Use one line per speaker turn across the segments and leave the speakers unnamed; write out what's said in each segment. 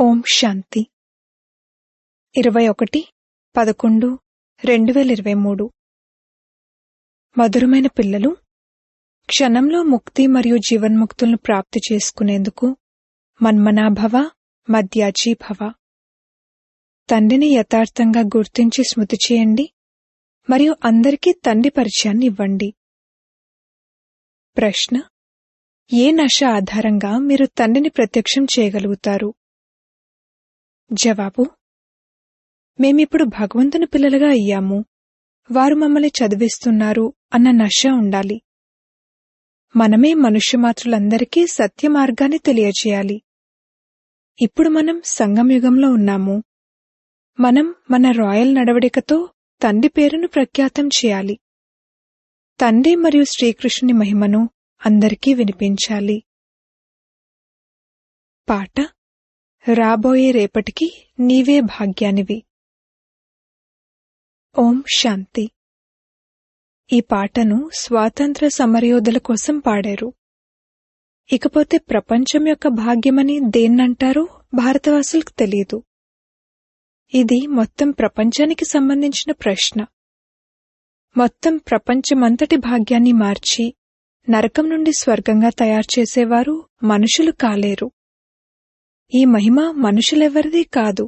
ఓం శాంతి ఇరవై ఒకటి పదకొండు రెండు వేల ఇరవై మూడు మధురమైన పిల్లలు క్షణంలో ముక్తి మరియు జీవన్ముక్తులను ప్రాప్తి చేసుకునేందుకు మన్మనాభవ మధ్యాజీభవ తండ్రిని యథార్థంగా గుర్తించి స్మృతి చేయండి మరియు అందరికీ తండ్రి పరిచయాన్ని ఇవ్వండి ప్రశ్న ఏ నశ ఆధారంగా మీరు తండ్రిని ప్రత్యక్షం చేయగలుగుతారు జవాబు మేమిప్పుడు భగవంతుని పిల్లలుగా అయ్యాము వారు మమ్మల్ని చదివిస్తున్నారు అన్న నశ ఉండాలి మనమే మనుష్యమాతృలందరికీ సత్య మార్గాన్ని తెలియజేయాలి ఇప్పుడు మనం సంగమయుగంలో ఉన్నాము మనం మన రాయల్ నడవడికతో తండ్రి పేరును ప్రఖ్యాతం చేయాలి తండ్రి మరియు శ్రీకృష్ణుని మహిమను అందరికీ వినిపించాలి పాట రాబోయే రేపటికి నీవే భాగ్యానివి ఓం శాంతి ఈ పాటను స్వాతంత్ర సమరయోధుల కోసం పాడారు ఇకపోతే ప్రపంచం యొక్క భాగ్యమని దేన్నంటారో భారతవాసులకు తెలియదు ఇది మొత్తం ప్రపంచానికి సంబంధించిన ప్రశ్న మొత్తం ప్రపంచమంతటి భాగ్యాన్ని మార్చి నరకం నుండి స్వర్గంగా తయారు చేసేవారు మనుషులు కాలేరు ఈ మహిమ మనుషులెవరిది కాదు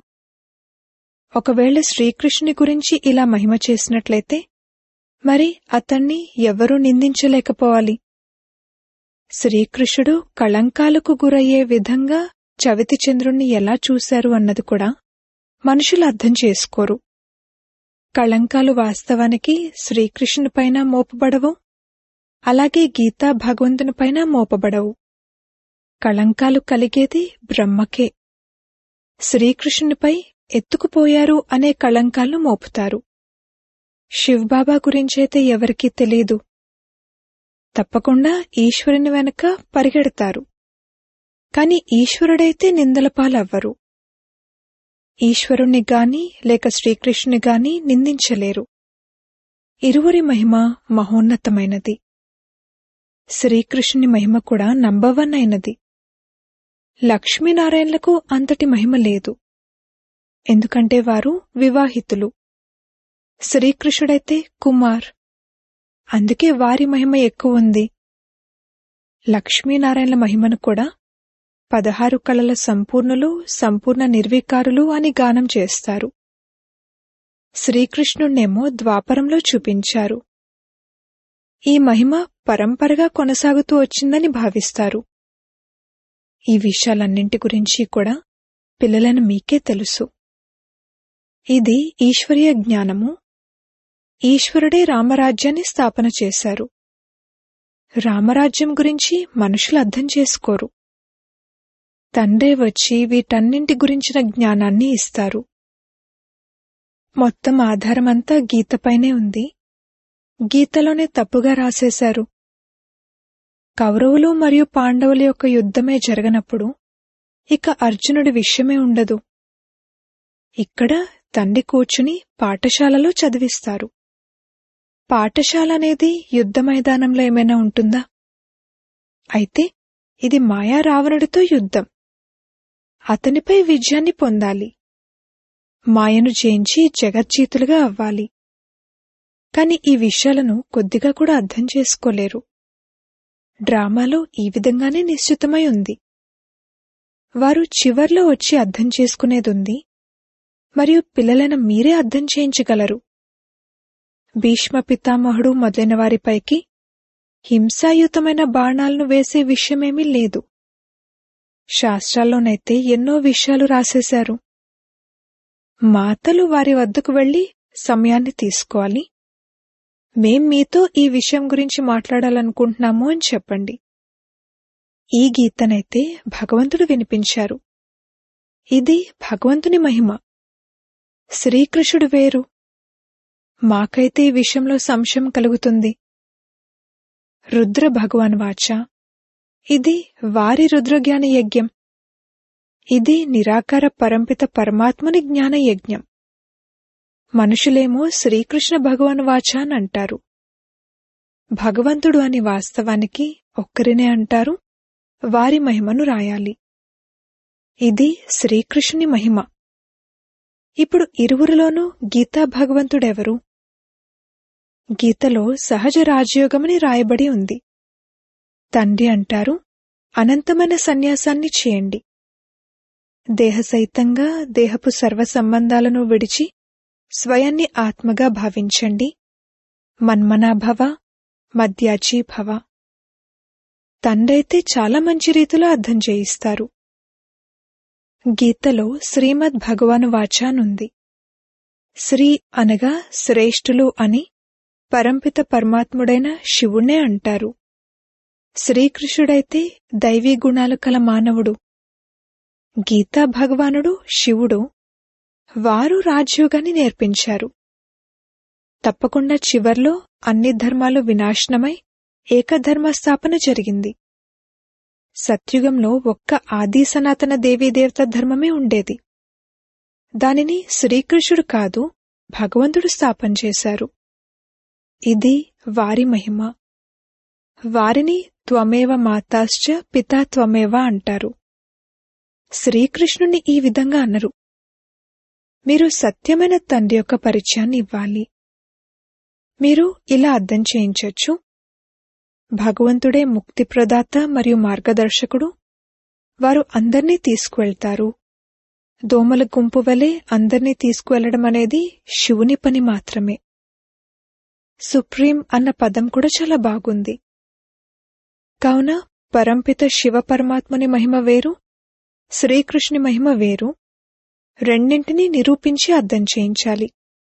ఒకవేళ శ్రీకృష్ణుని గురించి ఇలా మహిమ చేసినట్లయితే మరి అతన్ని ఎవరూ నిందించలేకపోవాలి శ్రీకృష్ణుడు కళంకాలకు గురయ్యే విధంగా చవితి చంద్రుణ్ణి ఎలా చూశారు అన్నది కూడా మనుషులు అర్థం చేసుకోరు కళంకాలు వాస్తవానికి శ్రీకృష్ణునిపైన మోపబడవు అలాగే గీతా భగవంతునిపైన మోపబడవు కళంకాలు కలిగేది బ్రహ్మకే శ్రీకృష్ణునిపై ఎత్తుకుపోయారు అనే కళంకాలను మోపుతారు శివ్బాబా గురించైతే ఎవరికీ తెలీదు తప్పకుండా ఈశ్వరుని వెనక పరిగెడతారు కాని ఈశ్వరుడైతే నిందల పాలవ్వరు ఈశ్వరుణ్ణి గాని లేక శ్రీకృష్ణుని గాని నిందించలేరు ఇరువురి మహిమ మహోన్నతమైనది శ్రీకృష్ణుని మహిమ కూడా నంబవన్ అయినది లక్ష్మీనారాయణలకు అంతటి మహిమ లేదు ఎందుకంటే వారు వివాహితులు శ్రీకృష్ణుడైతే కుమార్ అందుకే వారి మహిమ ఎక్కువ ఉంది లక్ష్మీనారాయణల మహిమను కూడా పదహారు కళల సంపూర్ణులు సంపూర్ణ నిర్వికారులు అని గానం చేస్తారు శ్రీకృష్ణుణ్ణేమో ద్వాపరంలో చూపించారు ఈ మహిమ పరంపరగా కొనసాగుతూ వచ్చిందని భావిస్తారు ఈ విషయాలన్నింటి గురించి కూడా పిల్లలను మీకే తెలుసు ఇది ఈశ్వరీయ జ్ఞానము ఈశ్వరుడే రామరాజ్యాన్ని స్థాపన చేశారు రామరాజ్యం గురించి మనుషులు అర్థం చేసుకోరు తండ్రే వచ్చి వీటన్నింటి గురించిన జ్ఞానాన్ని ఇస్తారు మొత్తం ఆధారమంతా గీతపైనే ఉంది గీతలోనే తప్పుగా రాసేశారు కౌరవులు మరియు పాండవుల యొక్క యుద్ధమే జరగనప్పుడు ఇక అర్జునుడి విషయమే ఉండదు ఇక్కడ తండ్రి కూర్చుని పాఠశాలలో చదివిస్తారు పాఠశాల అనేది యుద్ధ మైదానంలో ఏమైనా ఉంటుందా అయితే ఇది మాయా రావణుడితో యుద్ధం అతనిపై విజయాన్ని పొందాలి మాయను జయించి జగజ్జీతులుగా అవ్వాలి కాని ఈ విషయాలను కొద్దిగా కూడా అర్థం చేసుకోలేరు డ్రామాలో ఈ విధంగానే నిశ్చితమై ఉంది వారు చివర్లో వచ్చి అర్థం చేసుకునేదుంది మరియు పిల్లలైన మీరే అర్థం చేయించగలరు భీష్మ పితామహుడు మొదలైన వారిపైకి హింసాయుతమైన బాణాలను వేసే విషయమేమీ లేదు శాస్త్రాల్లోనైతే ఎన్నో విషయాలు రాసేశారు మాతలు వారి వద్దకు వెళ్లి సమయాన్ని తీసుకోవాలి మేం మీతో ఈ విషయం గురించి మాట్లాడాలనుకుంటున్నాము అని చెప్పండి ఈ గీతనైతే భగవంతుడు వినిపించారు ఇది భగవంతుని మహిమ శ్రీకృష్ణుడు వేరు మాకైతే ఈ విషయంలో సంశయం కలుగుతుంది రుద్ర భగవాన్ వాచ ఇది వారి రుద్రజ్ఞాన యజ్ఞం ఇది నిరాకార పరంపిత పరమాత్మని జ్ఞాన యజ్ఞం మనుషులేమో శ్రీకృష్ణ భగవాన్ వాచ అని అంటారు భగవంతుడు అని వాస్తవానికి ఒక్కరినే అంటారు వారి మహిమను రాయాలి ఇది శ్రీకృష్ణుని మహిమ ఇప్పుడు ఇరువురిలోనూ గీతా భగవంతుడెవరు గీతలో సహజ రాజయోగమని రాయబడి ఉంది తండ్రి అంటారు అనంతమైన సన్యాసాన్ని చేయండి దేహసహితంగా దేహపు సర్వ సంబంధాలను విడిచి స్వయాన్ని ఆత్మగా భావించండి మన్మనాభవ మధ్యాచి భవ తండ్రైతే చాలా మంచి రీతిలో అర్థం చేయిస్తారు గీతలో శ్రీమద్ భగవాను వాచానుంది శ్రీ అనగా శ్రేష్ఠులు అని పరంపిత పరమాత్ముడైన శివుణ్ణే అంటారు శ్రీకృష్ణుడైతే దైవీ గుణాలు కల మానవుడు గీతా భగవానుడు శివుడు వారు రాజ్యోగాన్ని నేర్పించారు తప్పకుండా చివర్లో అన్ని ధర్మాలు వినాశనమై ఏకధర్మ స్థాపన జరిగింది సత్యుగంలో ఒక్క ఆది సనాతన దేవీదేవత ధర్మమే ఉండేది దానిని శ్రీకృష్ణుడు కాదు భగవంతుడు స్థాపన చేశారు ఇది వారి మహిమ వారిని త్వమేవ మాతాశ్చ పితా త్వమేవ అంటారు శ్రీకృష్ణుని ఈ విధంగా అన్నరు మీరు సత్యమైన తండ్రి యొక్క పరిచయాన్ని ఇవ్వాలి మీరు ఇలా అర్థం చేయించొచ్చు భగవంతుడే ముక్తి ప్రదాత మరియు మార్గదర్శకుడు వారు అందర్నీ తీసుకువెళ్తారు దోమల గుంపు వలె అందర్నీ తీసుకువెళ్లడం అనేది శివుని పని మాత్రమే సుప్రీం అన్న పదం కూడా చాలా బాగుంది కావున పరంపిత శివ పరమాత్మని మహిమ వేరు శ్రీకృష్ణి మహిమ వేరు రెండింటినీ నిరూపించి అర్థం చేయించాలి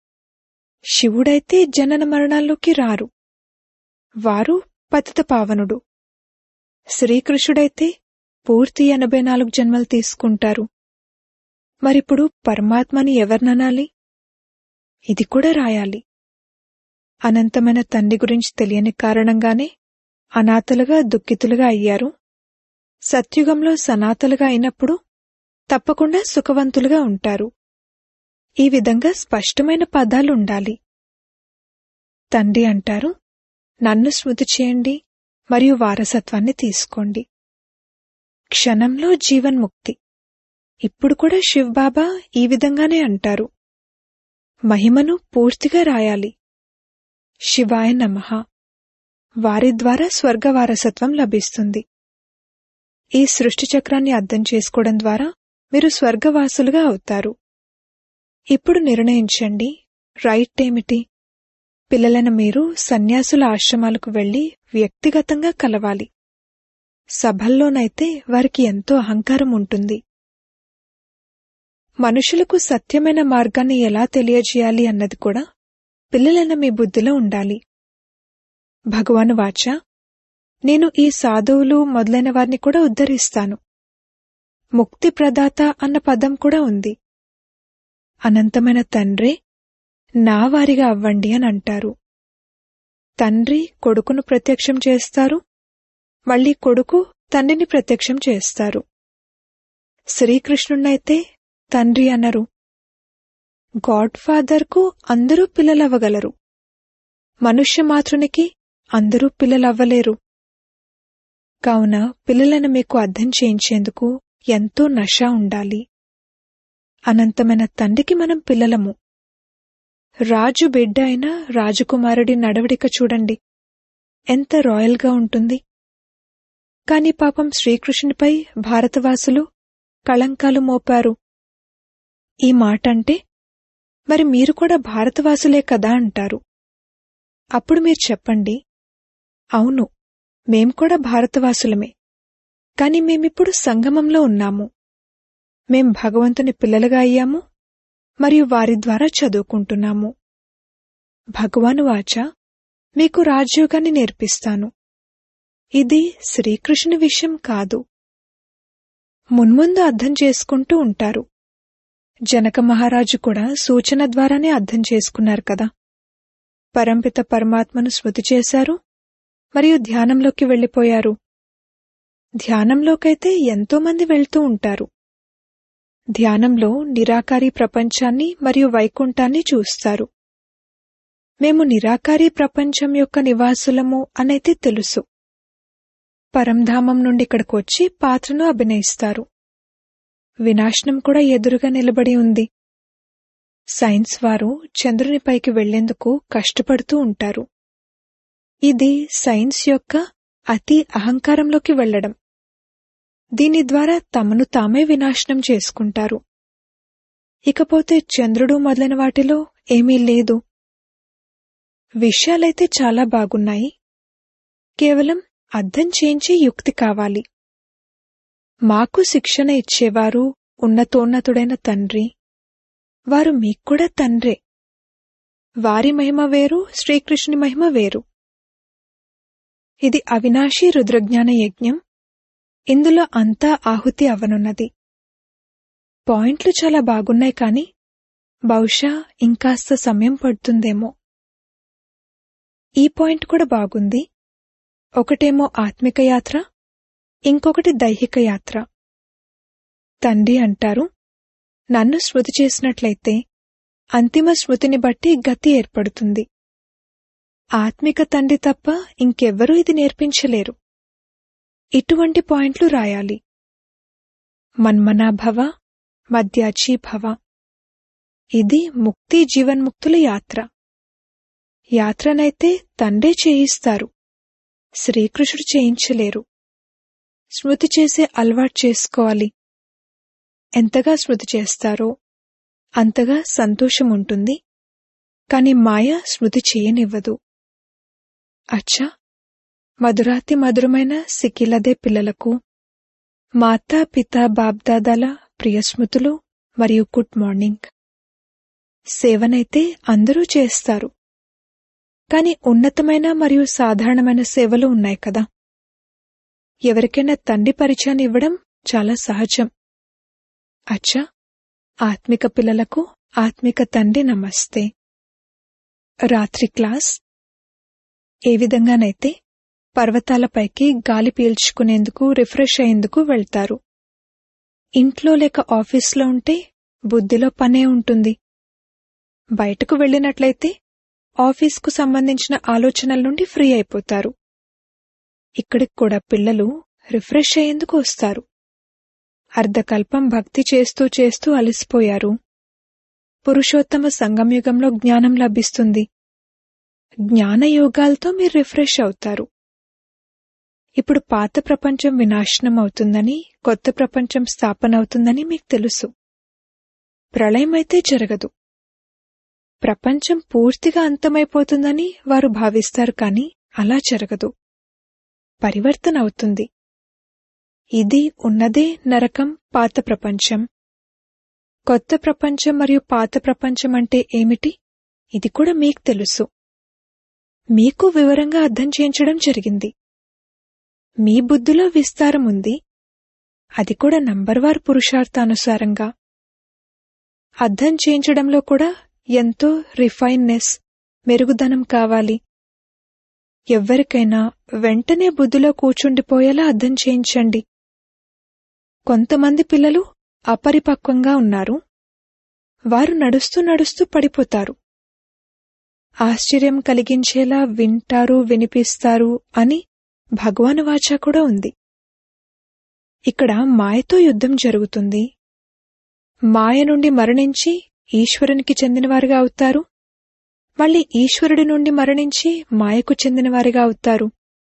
శివుడైతే జనన మరణాల్లోకి రారు వారు పతిత పావనుడు శ్రీకృష్ణుడైతే పూర్తి ఎనభై నాలుగు జన్మలు తీసుకుంటారు మరిప్పుడు పరమాత్మని ఎవరిననాలి ఇది కూడా రాయాలి అనంతమైన తండ్రి గురించి తెలియని కారణంగానే అనాథలుగా దుఃఖితులుగా అయ్యారు సత్యుగంలో సనాతలుగా అయినప్పుడు తప్పకుండా సుఖవంతులుగా ఉంటారు ఈ విధంగా స్పష్టమైన పదాలు ఉండాలి తండ్రి అంటారు నన్ను స్మృతి చేయండి మరియు వారసత్వాన్ని తీసుకోండి క్షణంలో జీవన్ముక్తి ఇప్పుడు కూడా శివబాబా ఈ విధంగానే అంటారు మహిమను పూర్తిగా రాయాలి శివాయ నమః వారి ద్వారా స్వర్గ వారసత్వం లభిస్తుంది ఈ సృష్టి చక్రాన్ని అర్థం చేసుకోవడం ద్వారా మీరు స్వర్గవాసులుగా అవుతారు ఇప్పుడు నిర్ణయించండి రైట్ ఏమిటి పిల్లలైన మీరు సన్యాసుల ఆశ్రమాలకు వెళ్లి వ్యక్తిగతంగా కలవాలి సభల్లోనైతే వారికి ఎంతో అహంకారం ఉంటుంది మనుషులకు సత్యమైన మార్గాన్ని ఎలా తెలియజేయాలి అన్నది కూడా పిల్లలైన మీ బుద్ధిలో ఉండాలి భగవాను వాచ నేను ఈ సాధువులు మొదలైన వారిని కూడా ఉద్ధరిస్తాను ముక్తి ప్రదాత అన్న పదం కూడా ఉంది అనంతమైన తండ్రే నా వారిగా అవ్వండి అని అంటారు తండ్రి కొడుకును ప్రత్యక్షం చేస్తారు మళ్ళీ కొడుకు తండ్రిని ప్రత్యక్షం చేస్తారు శ్రీకృష్ణుణ్ణైతే తండ్రి అన్నరు గాడ్ ఫాదర్కు అందరూ పిల్లలవ్వగలరు మనుష్య మాతృనికి అందరూ పిల్లలవ్వలేరు కావున పిల్లలను మీకు అర్థం చేయించేందుకు ఎంతో నష ఉండాలి అనంతమైన తండ్రికి మనం పిల్లలము రాజు బిడ్డ అయిన రాజకుమారుడి నడవడిక చూడండి ఎంత రాయల్గా ఉంటుంది కాని పాపం శ్రీకృష్ణునిపై భారతవాసులు కళంకాలు మోపారు ఈ మాట అంటే మరి మీరు కూడా భారతవాసులే కదా అంటారు అప్పుడు మీరు చెప్పండి అవును మేం కూడా భారతవాసులమే కాని మేమిప్పుడు సంగమంలో ఉన్నాము మేం భగవంతుని పిల్లలుగా అయ్యాము మరియు వారి ద్వారా చదువుకుంటున్నాము భగవాను వాచ మీకు రాజయోగాన్ని నేర్పిస్తాను ఇది శ్రీకృష్ణుని విషయం కాదు మున్ముందు అర్థం చేసుకుంటూ ఉంటారు జనక మహారాజు కూడా సూచన ద్వారానే అర్థం చేసుకున్నారు కదా పరంపిత పరమాత్మను స్మృతి చేశారు మరియు ధ్యానంలోకి వెళ్లిపోయారు ధ్యానంలోకైతే ఎంతోమంది వెళ్తూ ఉంటారు ధ్యానంలో నిరాకారి ప్రపంచాన్ని మరియు వైకుంఠాన్ని చూస్తారు మేము నిరాకారి ప్రపంచం యొక్క నివాసులము అనైతే తెలుసు పరంధామం నుండి ఇక్కడికొచ్చి పాత్రను అభినయిస్తారు వినాశనం కూడా ఎదురుగా నిలబడి ఉంది సైన్స్ వారు చంద్రునిపైకి వెళ్లేందుకు కష్టపడుతూ ఉంటారు ఇది సైన్స్ యొక్క అతి అహంకారంలోకి వెళ్లడం దీని ద్వారా తమను తామే వినాశనం చేసుకుంటారు ఇకపోతే చంద్రుడు మొదలైన వాటిలో ఏమీ లేదు విషయాలైతే చాలా బాగున్నాయి కేవలం అర్థం చేయించే యుక్తి కావాలి మాకు శిక్షణ ఇచ్చేవారు ఉన్నతోన్నతుడైన తండ్రి వారు మీకు కూడా తండ్రే వారి మహిమ వేరు శ్రీకృష్ణుని మహిమ వేరు ఇది అవినాశీ రుద్రజ్ఞాన యజ్ఞం ఇందులో అంతా ఆహుతి అవనున్నది పాయింట్లు చాలా బాగున్నాయి కాని బహుశా ఇంకాస్త సమయం పడుతుందేమో ఈ పాయింట్ కూడా బాగుంది ఒకటేమో ఆత్మిక యాత్ర ఇంకొకటి దైహిక యాత్ర తండ్రి అంటారు నన్ను స్మృతి చేసినట్లయితే అంతిమ స్మృతిని బట్టి గతి ఏర్పడుతుంది ఆత్మిక తండ్రి తప్ప ఇంకెవ్వరూ ఇది నేర్పించలేరు ఇటువంటి పాయింట్లు రాయాలి మన్మనాభవ మధ్యాచి భవ ఇది ముక్తి జీవన్ముక్తుల యాత్ర యాత్రనైతే తండ్రే చేయిస్తారు శ్రీకృష్ణుడు చేయించలేరు స్మృతి చేసే అలవాటు చేసుకోవాలి ఎంతగా స్మృతి చేస్తారో అంతగా సంతోషం ఉంటుంది కాని మాయ స్మృతి చేయనివ్వదు అచ్చా మధురాతి మధురమైన సిక్కిలదే పిల్లలకు మాతా పిత బాబ్దాదాల ప్రియ స్మృతులు మరియు గుడ్ మార్నింగ్ సేవనైతే అందరూ చేస్తారు కాని ఉన్నతమైన మరియు సాధారణమైన సేవలు ఉన్నాయి కదా ఎవరికైనా తండ్రి పరిచయాన్ని ఇవ్వడం చాలా సహజం అచ్చా ఆత్మిక పిల్లలకు ఆత్మిక తండ్రి నమస్తే రాత్రి క్లాస్ ఏ విధంగానైతే పర్వతాలపైకి గాలి పీల్చుకునేందుకు రిఫ్రెష్ అయ్యేందుకు వెళ్తారు ఇంట్లో లేక ఆఫీస్లో ఉంటే బుద్ధిలో పనే ఉంటుంది బయటకు వెళ్ళినట్లయితే ఆఫీస్కు సంబంధించిన ఆలోచనల నుండి ఫ్రీ అయిపోతారు ఇక్కడికి కూడా పిల్లలు రిఫ్రెష్ అయ్యేందుకు వస్తారు అర్ధకల్పం భక్తి చేస్తూ చేస్తూ అలసిపోయారు పురుషోత్తమ సంగమయుగంలో జ్ఞానం లభిస్తుంది జ్ఞానయోగాలతో మీరు రిఫ్రెష్ అవుతారు ఇప్పుడు పాత ప్రపంచం వినాశనం అవుతుందని కొత్త ప్రపంచం స్థాపన అవుతుందని మీకు తెలుసు ప్రళయమైతే జరగదు ప్రపంచం పూర్తిగా అంతమైపోతుందని వారు భావిస్తారు కాని అలా జరగదు పరివర్తన అవుతుంది ఇది ఉన్నదే నరకం పాత ప్రపంచం కొత్త ప్రపంచం మరియు పాత ప్రపంచం అంటే ఏమిటి ఇది కూడా మీకు తెలుసు మీకు వివరంగా అర్థం చేయించడం జరిగింది మీ బుద్ధిలో విస్తారం ఉంది అది కూడా నంబర్వార్ పురుషార్థానుసారంగా అర్థం చేయించడంలో కూడా ఎంతో రిఫైన్నెస్ మెరుగుదనం కావాలి ఎవ్వరికైనా వెంటనే బుద్ధిలో కూర్చుండిపోయేలా అర్థం చేయించండి కొంతమంది పిల్లలు అపరిపక్వంగా ఉన్నారు వారు నడుస్తూ నడుస్తూ పడిపోతారు ఆశ్చర్యం కలిగించేలా వింటారు వినిపిస్తారు అని భగవాన్ వాచ కూడా ఉంది ఇక్కడ మాయతో యుద్ధం జరుగుతుంది మాయ నుండి మరణించి ఈశ్వరునికి చెందినవారుగా అవుతారు మళ్ళీ ఈశ్వరుడి నుండి మరణించి మాయకు చెందినవారిగా అవుతారు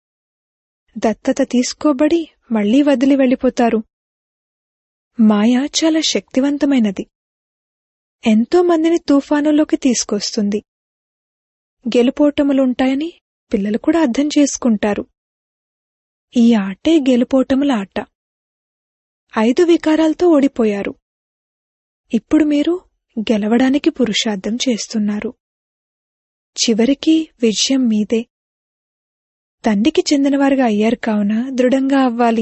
దత్తత తీసుకోబడి మళ్లీ వదిలి వెళ్ళిపోతారు మాయ చాలా శక్తివంతమైనది ఎంతో మందిని తుఫానులోకి తీసుకొస్తుంది గెలుపోటములుంటాయని పిల్లలు కూడా అర్థం చేసుకుంటారు ఈ ఆటే గెలుపోటముల ఆట ఐదు వికారాలతో ఓడిపోయారు ఇప్పుడు మీరు గెలవడానికి పురుషార్థం చేస్తున్నారు చివరికి విజయం మీదే తండ్రికి చెందినవారుగా అయ్యారు కావున దృఢంగా అవ్వాలి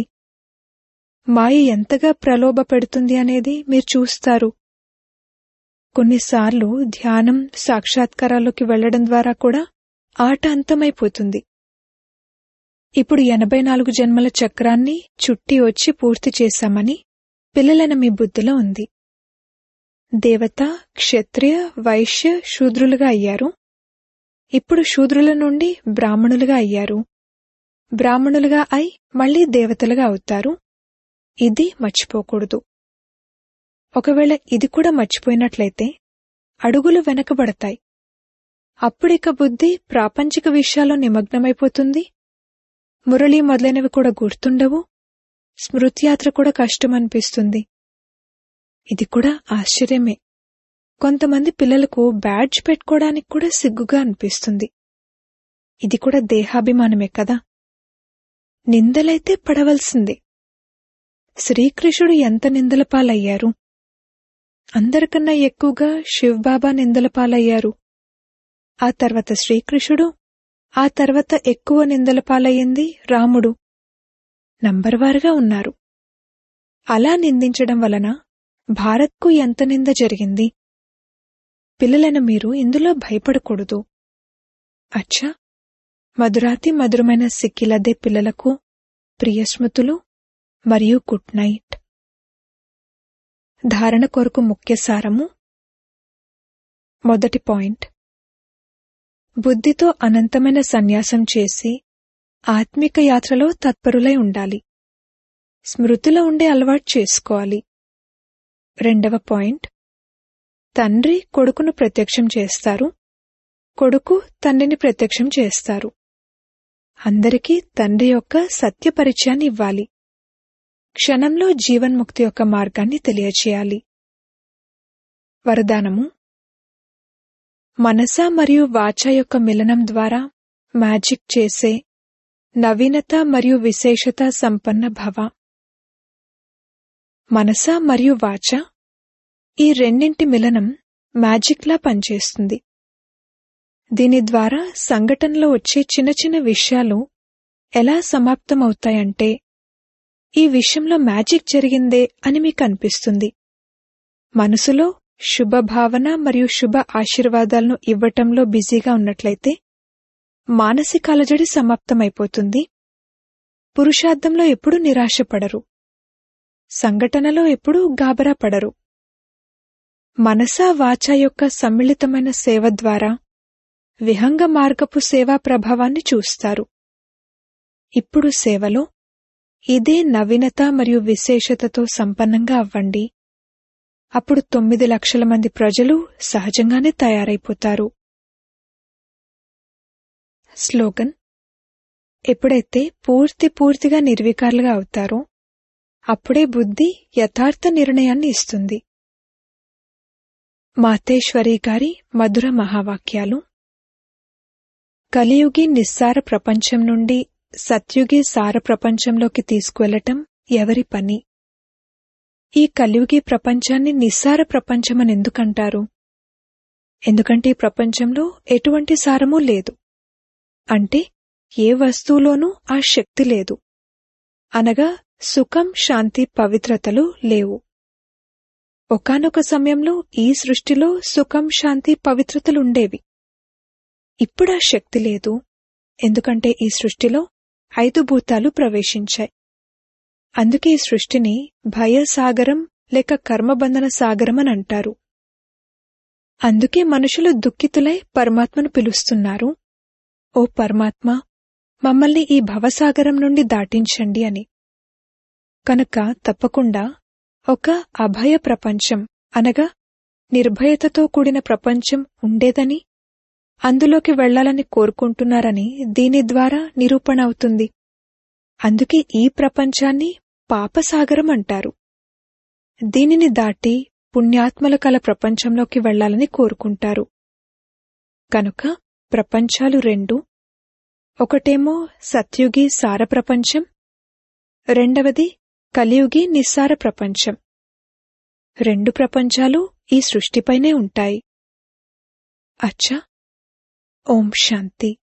మాయ ఎంతగా ప్రలోభ పెడుతుంది అనేది మీరు చూస్తారు కొన్నిసార్లు ధ్యానం సాక్షాత్కారాల్లోకి వెళ్లడం ద్వారా కూడా ఆట అంతమైపోతుంది ఇప్పుడు ఎనభై నాలుగు జన్మల చక్రాన్ని చుట్టి వచ్చి పూర్తి చేశామని పిల్లలైన మీ బుద్ధిలో ఉంది దేవత క్షత్రియ వైశ్య శూద్రులుగా అయ్యారు ఇప్పుడు శూద్రుల నుండి బ్రాహ్మణులుగా అయ్యారు బ్రాహ్మణులుగా అయి మళ్లీ దేవతలుగా అవుతారు ఇది మర్చిపోకూడదు ఒకవేళ ఇది కూడా మర్చిపోయినట్లయితే అడుగులు వెనకబడతాయి అప్పుడిక బుద్ధి ప్రాపంచిక విషయాల్లో నిమగ్నమైపోతుంది మురళి మొదలైనవి కూడా గుర్తుండవు స్మృతియాత్ర కూడా కష్టమనిపిస్తుంది ఇది కూడా ఆశ్చర్యమే కొంతమంది పిల్లలకు బ్యాడ్జ్ పెట్టుకోవడానికి కూడా సిగ్గుగా అనిపిస్తుంది ఇది కూడా దేహాభిమానమే కదా నిందలైతే పడవలసిందే శ్రీకృష్ణుడు ఎంత నిందల పాలయ్యారు అందరికన్నా ఎక్కువగా శివబాబా నిందల పాలయ్యారు ఆ తర్వాత శ్రీకృష్ణుడు ఆ తర్వాత ఎక్కువ నిందల పాలయ్యింది రాముడు నంబర్వారుగా ఉన్నారు అలా నిందించడం వలన భారత్కు ఎంత నింద జరిగింది పిల్లలైన మీరు ఇందులో భయపడకూడదు అచ్చా మధురాతి మధురమైన సిక్కిలదే పిల్లలకు ప్రియస్మృతులు మరియు గుడ్ నైట్ ధారణ కొరకు ముఖ్య సారము మొదటి పాయింట్ బుద్ధితో అనంతమైన సన్యాసం చేసి ఆత్మిక యాత్రలో తత్పరులై ఉండాలి స్మృతిలో ఉండే అలవాటు చేసుకోవాలి రెండవ పాయింట్ తండ్రి కొడుకును ప్రత్యక్షం చేస్తారు కొడుకు తండ్రిని ప్రత్యక్షం చేస్తారు అందరికీ తండ్రి యొక్క సత్య పరిచయాన్ని ఇవ్వాలి క్షణంలో జీవన్ముక్తి యొక్క మార్గాన్ని తెలియచేయాలి వరదానము మనస మరియు వాచ యొక్క మిలనం ద్వారా మ్యాజిక్ చేసే నవీనత మరియు విశేషత సంపన్న భవ మనస మరియు వాచ ఈ రెండింటి మిలనం మ్యాజిక్లా పనిచేస్తుంది దీని ద్వారా సంఘటనలో వచ్చే చిన్న చిన్న విషయాలు ఎలా సమాప్తమవుతాయంటే ఈ విషయంలో మ్యాజిక్ జరిగిందే అని మీకు అనిపిస్తుంది మనసులో శుభ భావన మరియు శుభ ఆశీర్వాదాలను ఇవ్వటంలో బిజీగా ఉన్నట్లయితే మానసిక అలజడి సమాప్తమైపోతుంది పురుషార్థంలో ఎప్పుడూ నిరాశపడరు సంఘటనలో ఎప్పుడూ గాబరా పడరు మనసా వాచ యొక్క సమ్మిళితమైన సేవ ద్వారా విహంగ మార్గపు సేవా ప్రభావాన్ని చూస్తారు ఇప్పుడు సేవలో ఇదే నవీనత మరియు విశేషతతో సంపన్నంగా అవ్వండి అప్పుడు తొమ్మిది లక్షల మంది ప్రజలు సహజంగానే తయారైపోతారు స్లోగన్ ఎప్పుడైతే పూర్తి పూర్తిగా నిర్వికారులుగా అవుతారో అప్పుడే బుద్ధి యథార్థ నిర్ణయాన్ని ఇస్తుంది మాతేశ్వరి గారి మధుర మహావాక్యాలు కలియుగి నిస్సార ప్రపంచం నుండి సత్యుగి సార ప్రపంచంలోకి తీసుకువెళ్లటం ఎవరి పని ఈ కలియుగి ప్రపంచాన్ని నిస్సార ప్రపంచమని ఎందుకంటారు ఎందుకంటే ఈ ప్రపంచంలో ఎటువంటి సారమూ లేదు అంటే ఏ వస్తువులోనూ ఆ శక్తి లేదు అనగా సుఖం శాంతి పవిత్రతలు లేవు ఒకనొక సమయంలో ఈ సృష్టిలో సుఖం శాంతి పవిత్రతలుండేవి ఇప్పుడా శక్తి లేదు ఎందుకంటే ఈ సృష్టిలో ఐదు భూతాలు ప్రవేశించాయి అందుకే ఈ సృష్టిని భయసాగరం లేక కర్మబంధన సాగరం అని అంటారు అందుకే మనుషులు దుఃఖితులై పరమాత్మను పిలుస్తున్నారు ఓ పరమాత్మ మమ్మల్ని ఈ భవసాగరం నుండి దాటించండి అని కనుక తప్పకుండా ఒక అభయ ప్రపంచం అనగా నిర్భయతతో కూడిన ప్రపంచం ఉండేదని అందులోకి వెళ్లాలని కోరుకుంటున్నారని దీని ద్వారా నిరూపణ అవుతుంది అందుకే ఈ ప్రపంచాన్ని పాపసాగరం అంటారు దీనిని దాటి పుణ్యాత్మల కల ప్రపంచంలోకి వెళ్లాలని కోరుకుంటారు కనుక ప్రపంచాలు రెండు ఒకటేమో సత్యుగి సార ప్రపంచం రెండవది కలియుగి నిస్సార ప్రపంచం రెండు ప్రపంచాలు ఈ సృష్టిపైనే ఉంటాయి అచ్చా ఓం శాంతి